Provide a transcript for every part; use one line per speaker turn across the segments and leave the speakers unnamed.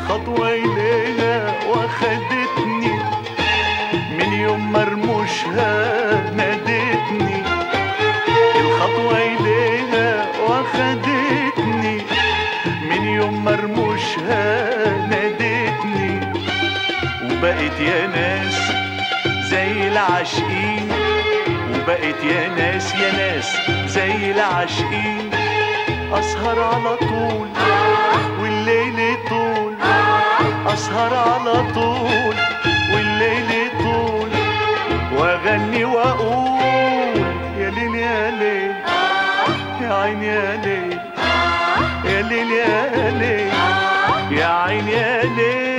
الخطوة إليها واخدتني من يوم مرموشها نادتني الخطوة إليها واخدتني من يوم مرموشها نادتني وبقت يا ناس زي العاشقين وبقت يا ناس يا ناس زي العاشقين أسهر على طول والليل طول أسهر على طول والليل طول وأغني وأقول يا ليل يا ليل يا عين يا ليل يا ليل يا ليل يا عين يا ليل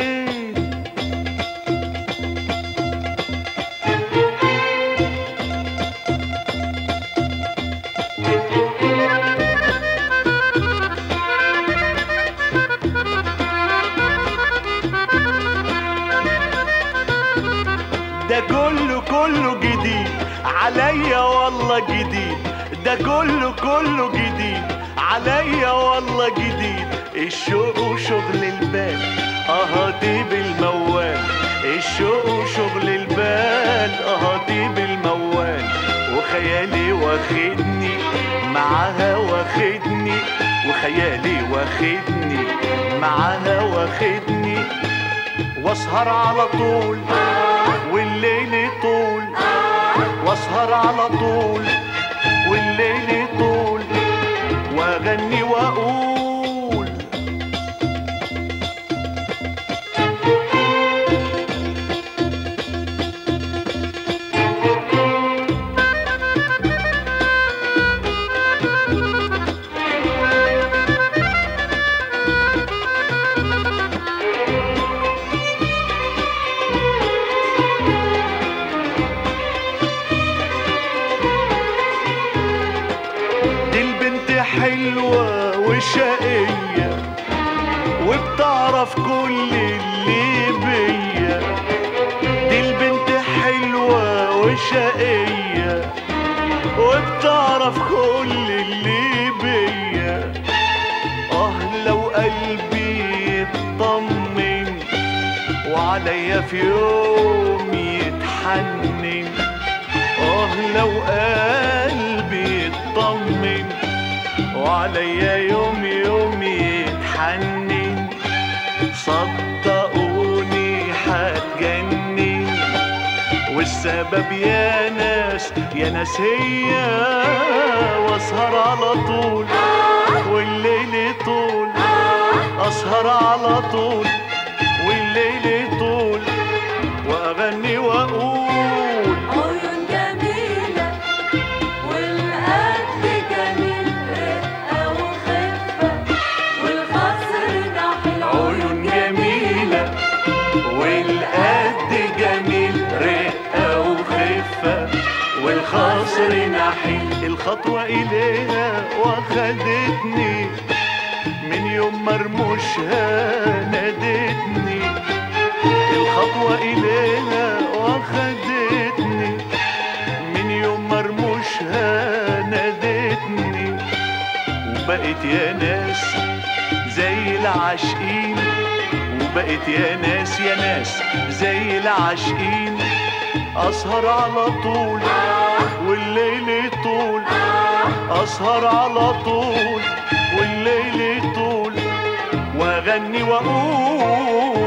ده كله كله جديد عليا والله جديد ده كله كله جديد عليا والله جديد الشوق وشغل البال اهاتي بالموال الشوق وشغل البال اهاتي بالموال وخيالي واخدني معاها واخدني وخيالي واخدني معاها واخدني واسهر على طول والليل طول واسهر على طول والليل طول واغني واقول دي البنت حلوة وشقية وبتعرف كل اللي بيا دي البنت حلوة وشقية وبتعرف كل اللي بيا اه لو قلبي يطمن وعليا في يوم يتحنن اه لو قلبي يطمن وعليا يوم يوم يتحنن صدقوني هتجنن والسبب يا ناس يا ناس هي واسهر على طول والليل طول اسهر على طول والليل طول واغني واقول
عيون جميلة والقد جميل رقة وخفة والخصر ناحي
عيون جميلة والقد جميل رقة وخفة والخصر نحيل الخطوة إليها واخدتني من يوم مرموشها نادتني الخطوة إليها واخدتني من يوم مرموشها نادتني وبقت يا ناس زي العاشقين وبقت يا ناس يا ناس زي العاشقين اسهر على طول والليل طول اسهر على طول والليل طول واغني واقول